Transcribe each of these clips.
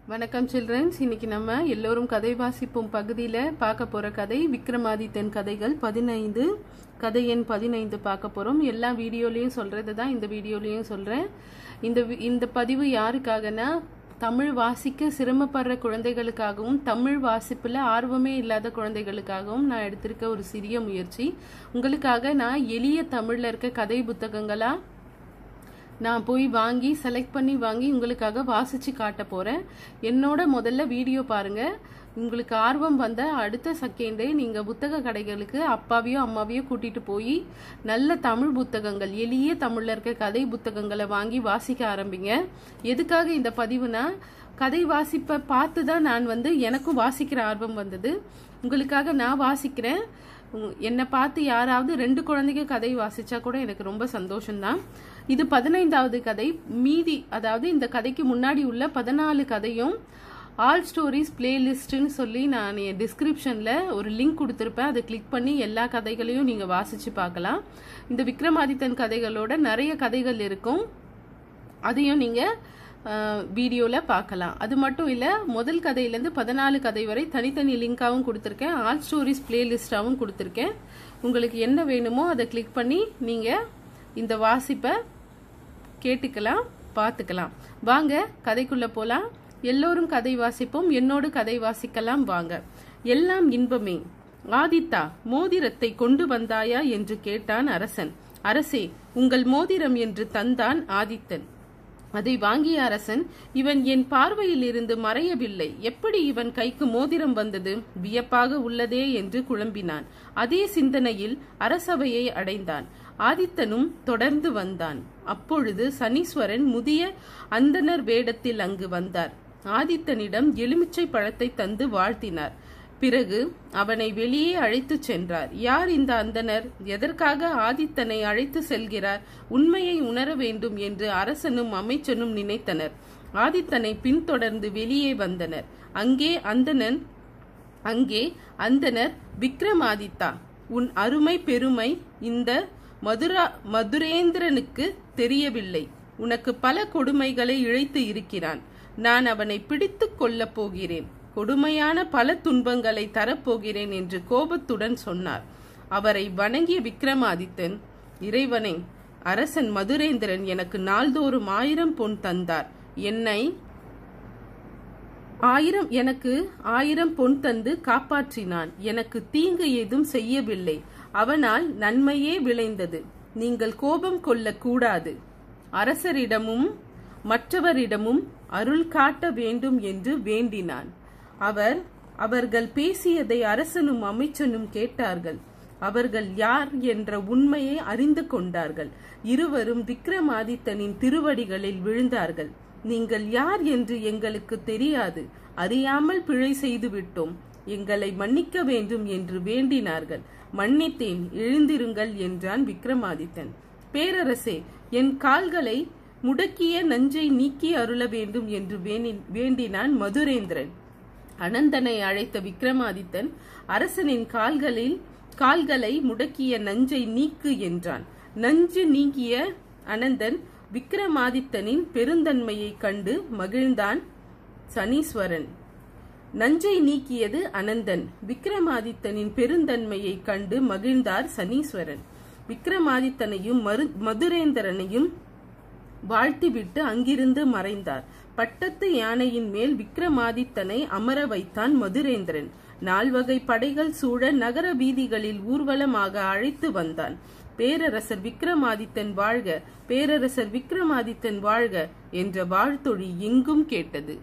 வணக்கம் சில்ட்ரன்ஸ் இன்னைக்கு நம்ம எல்லோரும் கதை வாசிப்போம் பகுதியில் பார்க்க போகிற கதை விக்ரமாதித்தன் கதைகள் பதினைந்து கதை எண் பதினைந்து பார்க்க போகிறோம் எல்லா வீடியோலையும் சொல்கிறது தான் இந்த வீடியோலையும் சொல்கிறேன் இந்த வி- இந்த பதிவு யாருக்காகனா தமிழ் வாசிக்க சிரமப்படுற குழந்தைகளுக்காகவும் தமிழ் வாசிப்பில் ஆர்வமே இல்லாத குழந்தைகளுக்காகவும் நான் எடுத்திருக்க ஒரு சிறிய முயற்சி உங்களுக்காக நான் எளிய தமிழில் இருக்க கதை புத்தகங்களாக நான் போய் வாங்கி செலக்ட் பண்ணி வாங்கி உங்களுக்காக வாசிச்சு காட்ட போறேன் என்னோட முதல்ல வீடியோ பாருங்க உங்களுக்கு ஆர்வம் வந்த அடுத்த செகண்டே நீங்க புத்தக கடைகளுக்கு அப்பாவையோ அம்மாவையோ கூட்டிட்டு போய் நல்ல தமிழ் புத்தகங்கள் எளிய தமிழ்ல இருக்க கதை புத்தகங்களை வாங்கி வாசிக்க ஆரம்பிங்க எதுக்காக இந்த பதிவுனா கதை வாசிப்பை பார்த்து தான் நான் வந்து எனக்கும் வாசிக்கிற ஆர்வம் வந்தது உங்களுக்காக நான் வாசிக்கிறேன் உங்க- என்னை பார்த்து யாராவது ரெண்டு குழந்தைங்க கதை வாசிச்சா கூட எனக்கு ரொம்ப சந்தோஷம்தான் இது பதினைந்தாவது கதை மீதி அதாவது இந்த கதைக்கு முன்னாடி உள்ள பதினாலு கதையும் ஆல் ஸ்டோரிஸ் பிளேலிஸ்ட்னு சொல்லி நான் என் டிஸ்கிரிப்ஷனில் ஒரு லிங்க் கொடுத்துருப்பேன் அதை கிளிக் பண்ணி எல்லா கதைகளையும் நீங்கள் வாசிச்சு பார்க்கலாம் இந்த விக்ரமாதித்தன் கதைகளோட நிறைய கதைகள் இருக்கும் அதையும் நீங்கள் வீடியோவில் பார்க்கலாம் அது மட்டும் இல்லை முதல் கதையிலேருந்து பதினாலு கதை வரை தனித்தனி லிங்காகவும் கொடுத்துருக்கேன் ஆல் ஸ்டோரிஸ் பிளேலிஸ்டாகவும் கொடுத்துருக்கேன் உங்களுக்கு என்ன வேணுமோ அதை கிளிக் பண்ணி நீங்கள் இந்த வாசிப்பை கேட்டுக்கலாம் பார்த்துக்கலாம் வாங்க கதைக்குள்ள போலாம் எல்லோரும் கதை வாசிப்போம் என்னோடு கதை வாசிக்கலாம் வாங்க எல்லாம் இன்பமே ஆதித்தா மோதிரத்தை கொண்டு வந்தாயா என்று கேட்டான் அரசன் அரசே உங்கள் மோதிரம் என்று தந்தான் ஆதித்தன் அதை வாங்கிய அரசன் இவன் என் பார்வையில் இருந்து மறையவில்லை எப்படி இவன் கைக்கு மோதிரம் வந்தது வியப்பாக உள்ளதே என்று குழம்பினான் அதே சிந்தனையில் அரசவையை அடைந்தான் ஆதித்தனும் தொடர்ந்து வந்தான் அப்பொழுது சனீஸ்வரன் முதிய அந்தணர் வேடத்தில் அங்கு வந்தார் ஆதித்தனிடம் எலுமிச்சை பழத்தை தந்து வாழ்த்தினார் பிறகு அவனை வெளியே அழைத்துச் சென்றார் யார் இந்த அந்தணர் எதற்காக ஆதித்தனை அழைத்து செல்கிறார் உண்மையை உணர வேண்டும் என்று அரசனும் அமைச்சனும் நினைத்தனர் ஆதித்தனை பின்தொடர்ந்து வெளியே வந்தனர் அங்கே அந்தணன் அங்கே அந்தனர் விக்ரமாதித்தா உன் அருமை பெருமை இந்த மதுரா மதுரேந்திரனுக்கு தெரியவில்லை உனக்கு பல கொடுமைகளை இழைத்து இருக்கிறான் நான் அவனை பிடித்துக் கொள்ளப் போகிறேன் கொடுமையான பல துன்பங்களை தரப்போகிறேன் என்று கோபத்துடன் சொன்னார் அவரை வணங்கிய விக்ரமாதித்தன் இறைவனே அரசன் மதுரேந்திரன் எனக்கு நாள்தோறும் ஆயிரம் பொன் தந்தார் என்னை ஆயிரம் எனக்கு ஆயிரம் பொன் தந்து காப்பாற்றினான் எனக்கு தீங்கு ஏதும் செய்யவில்லை அவனால் நன்மையே விளைந்தது நீங்கள் கோபம் கொள்ளக்கூடாது அரசரிடமும் மற்றவரிடமும் அருள் காட்ட வேண்டும் என்று வேண்டினான் அவர் அவர்கள் பேசியதை அரசனும் அமைச்சனும் கேட்டார்கள் அவர்கள் யார் என்ற உண்மையை அறிந்து கொண்டார்கள் இருவரும் விக்ரமாதித்தனின் திருவடிகளில் விழுந்தார்கள் நீங்கள் யார் என்று எங்களுக்கு தெரியாது அறியாமல் பிழை செய்து விட்டோம் எங்களை மன்னிக்க வேண்டும் என்று வேண்டினார்கள் மன்னித்தேன் எழுந்திருங்கள் என்றான் விக்ரமாதித்தன் பேரரசே என் கால்களை முடக்கிய நஞ்சை நீக்கி அருள வேண்டும் என்று வேணி- வேண்டினான் மதுரேந்திரன் அனந்தனை அழைத்த விக்ரமாதித்தன் அரசனின் கால்களில் கால்களை முடக்கிய நஞ்சை நீக்கு என்றான் நஞ்சு நீங்கிய அனந்தன் விக்ரமாதித்தனின் பெருந்தன்மையைக் கண்டு மகிழ்ந்தான் சனீஸ்வரன் நஞ்சை நீக்கியது அனந்தன் விக்ரமாதித்தனின் பெருந்தன்மையைக் கண்டு மகிழ்ந்தார் சனீஸ்வரன் விக்ரமாதித்தனையும் மரு மதுரேந்திரனையும் வாழ்த்திவிட்டு அங்கிருந்து மறைந்தார் பட்டத்து யானையின் மேல் விக்ரமாதித்தனை அமர வைத்தான் மதுரேந்திரன் நால்வகை படைகள் சூழ நகர வீதிகளில் ஊர்வலமாக அழைத்து வந்தான் பேரரசர் விக்ரமாதித்தன் வாழ்க பேரரசர் விக்ரமாதித்தன் வாழ்க என்ற வாழ்த்தொழி எங்கும் கேட்டது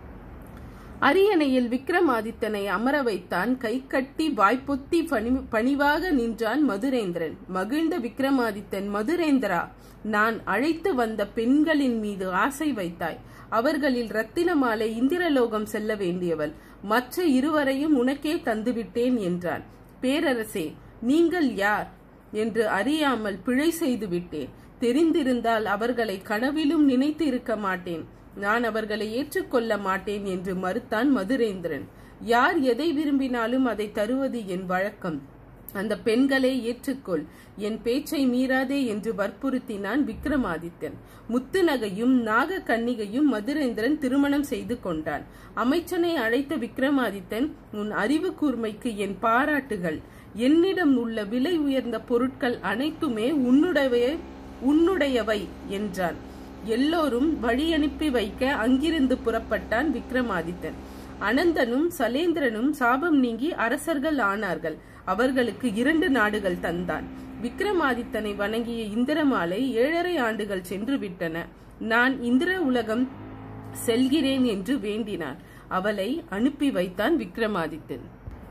அரியணையில் விக்ரமாதித்தனை அமர வைத்தான் கை கட்டி வாய்ப்பொத்தி பணி- பணிவாக நின்றான் மதுரேந்திரன் மகிழ்ந்த விக்ரமாதித்தன் மதுரேந்திரா நான் அழைத்து வந்த பெண்களின் மீது ஆசை வைத்தாய் அவர்களில் ரத்தினமாலை இந்திரலோகம் செல்ல வேண்டியவள் மற்ற இருவரையும் உனக்கே தந்துவிட்டேன் என்றான் பேரரசே நீங்கள் யார் என்று அறியாமல் பிழை செய்து விட்டேன் தெரிந்திருந்தால் அவர்களை கனவிலும் நினைத்து இருக்க மாட்டேன் நான் அவர்களை ஏற்றுக்கொள்ள மாட்டேன் என்று மறுத்தான் மதுரேந்திரன் யார் எதை விரும்பினாலும் அதை தருவது என் வழக்கம் அந்த பெண்களை ஏற்றுக்கொள் என் பேச்சை மீறாதே என்று வற்புறுத்தினான் விக்ரமாதித்தன் முத்துநகையும் நாக கன்னிகையும் மதுரேந்திரன் திருமணம் செய்து கொண்டான் அமைச்சனை அழைத்த விக்ரமாதித்தன் உன் அறிவு கூர்மைக்கு என் பாராட்டுகள் என்னிடம் உள்ள விலை உயர்ந்த பொருட்கள் அனைத்துமே உன்னுடைய உன்னுடையவை என்றான் எல்லோரும் வழி அனுப்பி வைக்க அங்கிருந்து புறப்பட்டான் விக்ரமாதித்தன் அனந்தனும் சலேந்திரனும் சாபம் நீங்கி அரசர்கள் ஆனார்கள் அவர்களுக்கு இரண்டு நாடுகள் தந்தான் விக்ரமாதித்தனை வணங்கிய இந்திரமாலை ஏழரை ஆண்டுகள் சென்று விட்டன நான் இந்திர உலகம் செல்கிறேன் என்று வேண்டினான் அவளை அனுப்பி வைத்தான் விக்ரமாதித்தன்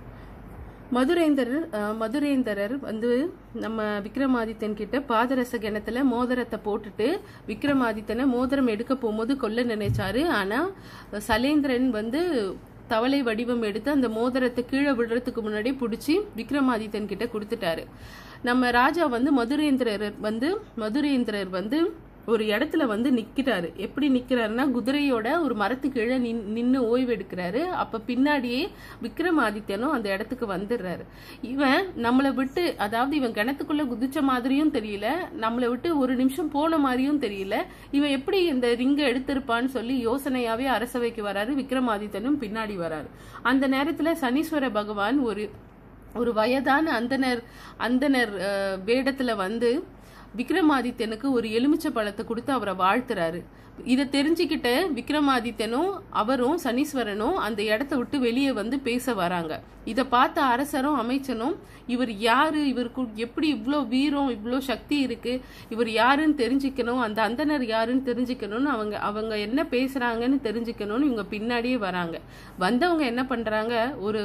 மதுரேந்தரர் அஹ், மதுரேந்தரர் வந்து நம்ம விக்ரமாதித்தன் கிட்ட பாதரச கிணத்துல மோதிரத்தை போட்டுட்டு விக்ரமாதித்தனை மோதிரம் எடுக்க போகும்போது கொல்ல நினைச்சாரு ஆனா சலேந்திரன் வந்து தவளை வடிவம் எடுத்து அந்த மோதிரத்தை கீழே விடுறதுக்கு முன்னாடி பிடிச்சி விக்ரமாதித்தன் கிட்ட கொடுத்துட்டாரு நம்ம ராஜா வந்து மதுரேந்திரர் வந்து மதுரேந்திரர் வந்து ஒரு இடத்துல வந்து நிக்கிறாரு எப்படி நிக்கிறாருன்னா குதிரையோட ஒரு மரத்துக்கு கீழே நின் நின்று ஓய்வு எடுக்கிறாரு அப்ப பின்னாடியே விக்ரமாதித்யனும் அந்த இடத்துக்கு வந்துடுறாரு இவன் நம்மளை விட்டு அதாவது இவன் கிணத்துக்குள்ள குதிச்ச மாதிரியும் தெரியல நம்மளை விட்டு ஒரு நிமிஷம் போன மாதிரியும் தெரியல இவன் எப்படி இந்த ரிங்கை எடுத்திருப்பான்னு சொல்லி யோசனையாவே அரசவைக்கு வராரு விக்ரமாதித்தனும் பின்னாடி வராரு அந்த நேரத்துல சனீஸ்வர பகவான் ஒரு ஒரு வயதான அந்தனர் அந்தனர் அஹ், வேடத்துல வந்து விக்ரமாதித்யனுக்கு ஒரு எலுமிச்சை பழத்தை கொடுத்து அவரை வாழ்த்துறாரு இதை தெரிஞ்சுக்கிட்ட விக்ரமாதித்யனும் அவரும் சனீஸ்வரனும் அந்த இடத்த விட்டு வெளியே வந்து பேச வராங்க இதை பார்த்த அரசரும் அமைச்சனும் இவர் யாரு இவருக்கு எப்படி இவ்வளோ வீரம் இவ்வளோ சக்தி இருக்கு இவர் யாருன்னு தெரிஞ்சுக்கணும் அந்த அந்தனர் யாருன்னு தெரிஞ்சுக்கணும்னு அவங்க அவங்க என்ன பேசுறாங்கன்னு தெரிஞ்சுக்கணும்னு இவங்க பின்னாடியே வராங்க வந்தவங்க என்ன பண்றாங்க ஒரு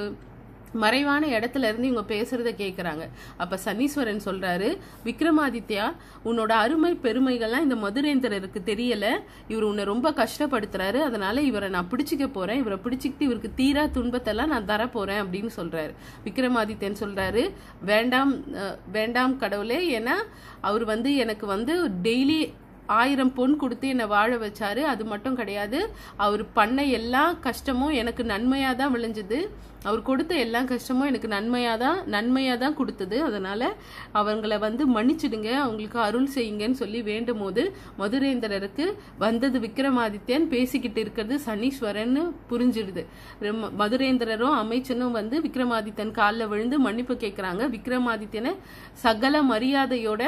மறைவான இடத்துல இருந்து இவங்க பேசுறத கேக்குறாங்க அப்ப சனீஸ்வரன் சொல்றாரு விக்ரமாதித்யா உன்னோட அருமை பெருமைகள்லாம் இந்த மதுரேந்திரருக்கு தெரியல இவர் உன்னை ரொம்ப கஷ்டப்படுத்துறாரு அதனால இவரை நான் பிடிச்சிக்க போறேன் இவரை பிடிச்சிக்கிட்டு இவருக்கு தீரா துன்பத்தெல்லாம் நான் தர போறேன் அப்படின்னு சொல்றாரு விக்ரமாதித்யன் சொல்றாரு வேண்டாம் அஹ், வேண்டாம் கடவுளே ஏன்னா அவர் வந்து எனக்கு வந்து டெய்லி ஆயிரம் பொன் கொடுத்து என்னை வாழ வச்சாரு அது மட்டும் கிடையாது அவர் பண்ண எல்லா கஷ்டமும் எனக்கு நன்மையா தான் விளைஞ்சது அவர் கொடுத்த எல்லா கஷ்டமும் எனக்கு நன்மையா தான் நன்மையா தான் கொடுத்தது அதனால அவங்கள வந்து மன்னிச்சிடுங்க அவங்களுக்கு அருள் செய்யுங்கன்னு சொல்லி வேண்டும் போது மதுரேந்திரருக்கு வந்தது விக்ரமாதித்யன் பேசிக்கிட்டு இருக்கிறது சனீஸ்வரன் புரிஞ்சிடுது ரொம்ப- மதுரேந்திரரும் அமைச்சனும் வந்து விக்ரமாதித்யன் காலில் விழுந்து மன்னிப்பு கேட்குறாங்க விக்ரமாதித்யனை சகல மரியாதையோட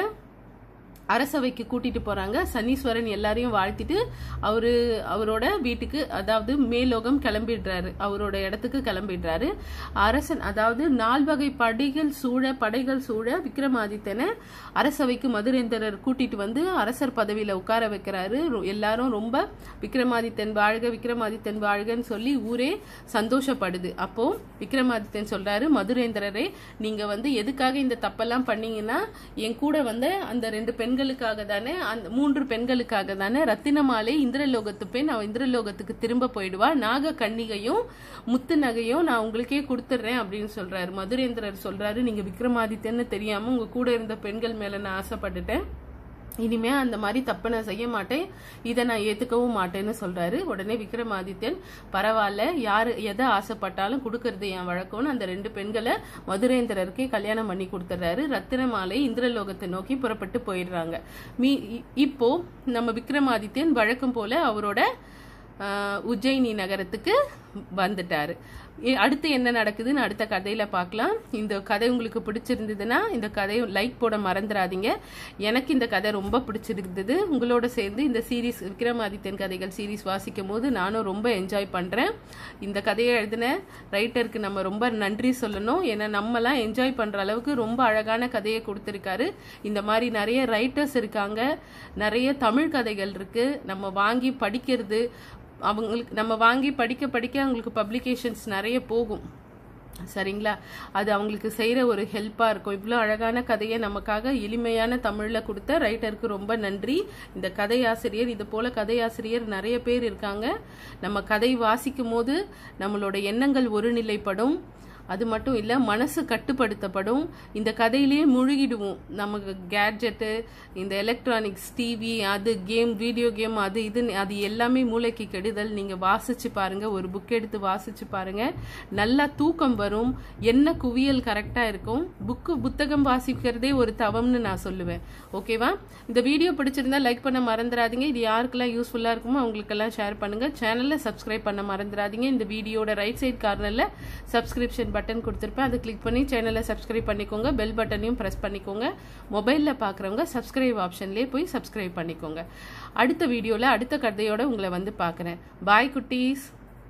அரசவைக்கு கூட்டிட்டு போறாங்க சனீஸ்வரன் எல்லாரையும் வாழ்த்திட்டு அவரு அவரோட வீட்டுக்கு அதாவது மேலோகம் கிளம்பிடுறாரு அவரோட இடத்துக்கு கிளம்பிடுறாரு அரசன் அதாவது நால்வகை படைகள் சூழ படைகள் சூழ விக்ரமாதித்தனை அரசவைக்கு மதுரேந்திரர் கூட்டிட்டு வந்து அரசர் பதவியில உட்கார வைக்கிறாரு ரொ- எல்லாரும் ரொம்ப விக்ரமாதித்தன் வாழ்க விக்ரமாதித்தன் வாழ்கன்னு சொல்லி ஊரே சந்தோஷப்படுது அப்போ விக்ரமாதித்தன் சொல்றாரு மதுரேந்திரரே நீங்க வந்து எதுக்காக இந்த தப்பெல்லாம் பண்ணீங்கன்னா என் கூட வந்த அந்த ரெண்டு பெண்களுக்காக தானே அந்த மூன்று பெண்களுக்காக தானே ரத்தினமாலை இந்திரலோகத்து பெண் அவ இந்திரலோகத்துக்கு திரும்ப போயிடுவா நாக கன்னிகையும் முத்து நகையும் நான் உங்களுக்கே கொடுத்துட்றேன் அப்படின்னு சொல்றாரு மதுரேந்திரர் சொல்றாரு நீங்க விக்ரமாதித்யன்னு தெரியாம உங்க கூட இருந்த பெண்கள் மேல நான் ஆசைப்பட்டுட்டேன் இனிமே அந்த மாதிரி தப்பை நான் செய்ய மாட்டேன் இதை நான் ஏத்துக்கவும் மாட்டேன்னு சொல்றாரு உடனே விக்ரமாதித்யன் பரவாயில்ல யாரு எதை ஆசைப்பட்டாலும் கொடுக்கறது என் வழக்கம்னு அந்த ரெண்டு பெண்களை மதுரேந்திரருக்கே கல்யாணம் பண்ணி கொடுத்துட்றாரு ரத்தினமாலை இந்திரலோகத்தை நோக்கி புறப்பட்டு போயிடுறாங்க மீ இ- இப்போ நம்ம விக்ரமாதித்யன் வழக்கம் போல அவரோட ஆஹ், உஜ்ஜயினி நகரத்துக்கு வந்துட்டாரு இ- அடுத்து என்ன நடக்குதுன்னு அடுத்த கதையில பார்க்கலாம் இந்த கதை உங்களுக்கு பிடிச்சிருந்ததுன்னா இந்த கதையை லைக் போட மறந்துடாதீங்க எனக்கு இந்த கதை ரொம்ப பிடிச்சிருந்தது உங்களோட சேர்ந்து இந்த சீரீஸ் விக்ரமாதித்யன் கதைகள் சீரீஸ் வாசிக்கும் போது நானும் ரொம்ப என்ஜாய் பண்றேன் இந்த கதையை எழுதின ரைட்டருக்கு நம்ம ரொம்ப நன்றி சொல்லணும் ஏன்னா நம்மலாம் என்ஜாய் பண்ற அளவுக்கு ரொம்ப அழகான கதையை கொடுத்துருக்காரு இந்த மாதிரி நிறைய ரைட்டர்ஸ் இருக்காங்க நிறைய தமிழ் கதைகள் இருக்கு நம்ம வாங்கி படிக்கிறது அவங்களுக்கு நம்ம வாங்கி படிக்க படிக்க அவங்களுக்கு பப்ளிகேஷன்ஸ் நிறைய போகும் சரிங்களா அது அவங்களுக்கு செய்கிற ஒரு ஹெல்ப்பாக இருக்கும் இவ்வளோ அழகான கதையை நமக்காக எளிமையான தமிழில் கொடுத்த ரைட்டருக்கு ரொம்ப நன்றி இந்த கதையாசிரியர் இது போல கதையாசிரியர் நிறைய பேர் இருக்காங்க நம்ம கதை வாசிக்கும் போது நம்மளோட எண்ணங்கள் ஒருநிலைப்படும் அது மட்டும் இல்லை மனசு கட்டுப்படுத்தப்படும் இந்த கதையிலேயே முழுகிடுவோம் நமக்கு கேட்ஜெட்டு இந்த எலக்ட்ரானிக்ஸ் டிவி அது கேம் வீடியோ கேம் அது இது அது எல்லாமே மூளைக்கு கெடுதல் நீங்கள் வாசிச்சு பாருங்க ஒரு புக் எடுத்து வாசிச்சு பாருங்க நல்லா தூக்கம் வரும் என்ன குவியல் கரெக்டாக இருக்கும் புக்கு புத்தகம் வாசிக்கிறதே ஒரு தவம்னு நான் சொல்லுவேன் ஓகேவா இந்த வீடியோ பிடிச்சிருந்தா லைக் பண்ண மறந்துடாதீங்க இது யாருக்கெல்லாம் யூஸ்ஃபுல்லாக இருக்குமோ அவங்களுக்கெல்லாம் ஷேர் பண்ணுங்க சேனலை சப்ஸ்கிரைப் பண்ண மறந்துடாதீங்க இந்த வீடியோட ரைட் சைட் கார்னரில் சப்ஸ்கிரிப்ஷன் பட்டன் கொடுத்துருப்பேன் அதை கிளிக் பண்ணி சேனலை சப்ஸ்கிரைப் பண்ணிக்கோங்க பெல் பட்டனையும் ப்ரெஸ் பண்ணிக்கோங்க மொபைலில் பார்க்குறவங்க சப்ஸ்கிரைப் ஆப்ஷன்லேயே போய் சப்ஸ்கிரைப் பண்ணிக்கோங்க அடுத்த வீடியோவில் அடுத்த கதையோட உங்களை வந்து பார்க்குறேன் பாய் குட்டீஸ்